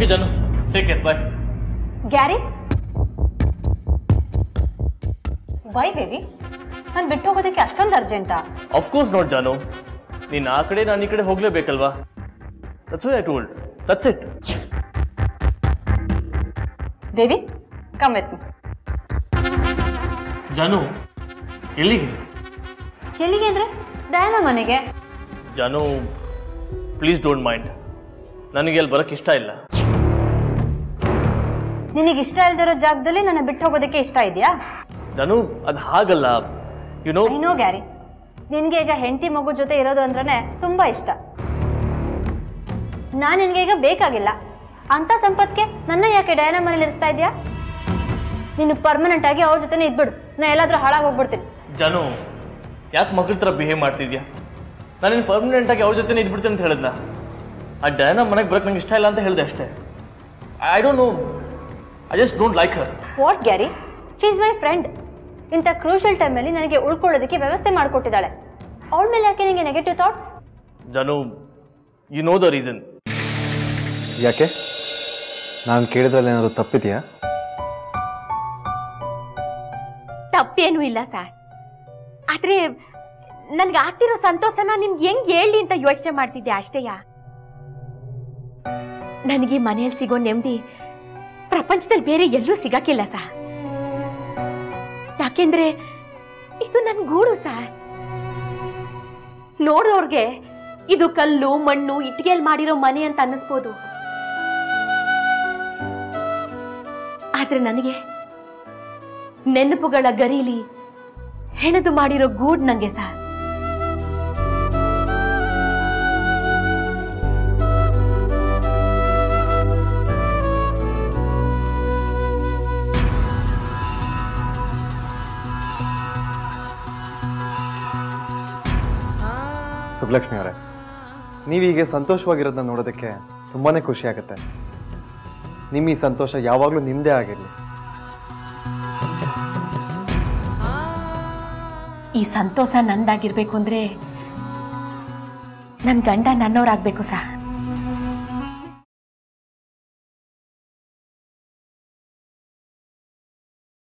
okay Jaanu take care bye Gary why baby ನಾನು ಬಿಟ್ಟು ಹೋಗೋದಕ್ಕೆ ಅಷ್ಟೊಂದು ಅರ್ಜೆಂಟಾ ಅಫ್ಕೋರ್ಸ್ ನೋಟ್ ಜಾನು ನೀನು ಆ ಕಡೆ ನಾನು ಈ ಕಡೆ ಹೋಗ್ಲೇಬೇಕಲ್ವಾ that's I told that's it baby come with Jaanu ಎಲ್ಲಿಗೆ ಎಲ್ಲಿಗೆ ಅಂದ್ರೆ ದಯಾನ ಮನೆಗೆ ಜಾನು ಪ್ಲೀಸ್ ಡೋಂಟ್ ಮೈಂಡ್ ನನಗೆ ಅಲ್ಲಿ ಬರೋಕ್ಕೆ ಇಷ್ಟ ಇಲ್ಲ ನಿನಗೆ ಇಷ್ಟ ಇಲ್ದಿರೋ ಜಾಗದಲ್ಲಿ ನನ್ನ ಬಿಟ್ಟು ಹೋಗೋದಕ್ಕೆ ಇಷ್ಟ ಇದೆಯಾ ಜಾನು ಅದು ಹಾಗಲ್ಲ you know I know Gary ನಿನ್ಗೆ ಈಗ ಹೆಂಡತಿ ಮಗು ಜೊತೆ ಇರೋದು ಅಂದ್ರೆ ತುಂಬಾ ಇಷ್ಟ ನಾನು ನಿನಗೆ ಈಗ ಬೇಕಾಗಿಲ್ಲ ಅಂತ ಸಂಪತ್ಗೆ ನನ್ನ ಯಾಕೆ ಡಯಾನ ಮನೇಲಿ ಇರಿಸ್ತಾ ಇದೆಯಾ ನೀನು ಪರ್ಮನೆಂಟ್ ಆಗಿ ಅವ್ರ ಜೊತೆನೇ ಇದ್ಬಿಡು ನಾ ಎಲ್ಲಾದ್ರೂ ಹಾಳಾಗಿ ಹೋಗ್ಬಿಡ್ತೀನಿ ಜಾನು ಯಾಕೆ ಮಕ್ಕಳ ಥರ ಬಿಹೇವ್ ಮಾಡ್ತಿದ್ಯಾ ನಾನೇನು ಪರ್ಮನೆಂಟ್ ಆಗಿ ಅವ್ರ ಜೊತೆ ಇದ್ಬಿಡ್ತೀನಿ ಅಂತ ಹೇಳಿದ್ನ ಆ ಡಯಾನ ಮನೆಗೆ ಬರೋಕ್ಕೆ ನಂಗೆ ಇಷ್ಟ ಇಲ್ಲ ಅಂತ ಹೇಳಿದೆ ಅಷ್ಟೇ I don't know I just don't like her what Gary she is my friend ಇಂಥ ಕ್ರೂಷಲ್ ಟೈಮಲ್ಲಿ ನನಗೆ ಉಳ್ಕೊಳ್ಳೋದಕ್ಕೆ ವ್ಯವಸ್ಥೆ ಮಾಡಿಕೊಟ್ಟಿದ್ದಾಳೆ ಅವಳ ಮೇಲೆ ಯಾಕೆ ನಿಮಗೆ negative thoughts Jaanu you know the reason ಯಾಕೆ ನಾನು ಕೇಳಿದ್ರಲ್ಲಿ ಏನಾದರೂ ತಪ್ಪಿದೆಯಾ ತಪ್ಪೇನೂ ಇಲ್ಲ ಸರ್ ಆದ್ರೆ ನನ್ಗೆ ಆಗ್ತಿರೋ ಸಂತೋಷನ ನಿಮ್ಗೆ ಹೆಂಗ್ ಹೇಳಿ ಅಂತ ಯೋಚನೆ ಮಾಡ್ತಿದ್ದೆ ಅಷ್ಟೇಯ ನನಗೆ ಮನೆಯಲ್ಲಿ ಸಿಗೋ ನೆಮ್ಮದಿ ಪ್ರಪಂಚದಲ್ಲಿ ಬೇರೆ ಎಲ್ಲೂ ಸಿಗಕ್ಕಿಲ್ಲ ಸರ್ ಯಾಕೆಂದ್ರೆ ಇದು ನನ್ ಗೂಡು ಸರ್ ನೋಡೋರ್ಗೆ ಇದು ಕಲ್ಲು ಮಣ್ಣು ಇಟ್ಟಿಗೆಲ್ ಮಾಡಿರೋ ಮನೆ ಅಂತ ಅನ್ನಿಸ್ಬೋದು ಆದ್ರೆ ನನಗೆ ನೆನಪುಗಳ ಗರೀಲಿ ಹೆಣೆದು ಮಾಡಿರೋ ಗೂಡ್ ನಂಗೆ ಸರ್ ಸುಬ್ಲಕ್ಷ್ಮಿ ಅವರೇ ನೀವೀಗೆ ಸಂತೋಷವಾಗಿರೋದನ್ನ ನೋಡೋದಕ್ಕೆ ತುಂಬಾ ಖುಷಿ ಆಗುತ್ತೆ ನಿಮ್ಮ ಈ ಸಂತೋಷ ಯಾವಾಗಲೂ ನಿಮ್ಮದೇ ಆಗಿರಲಿ ಈ ಸಂತೋಷ ನಂದಾಗಿರ್ಬೇಕು ಅಂದ್ರೆ ನನ್ ಗಂಡ ನನ್ನವರಾಗ್ಬೇಕು ಸರ್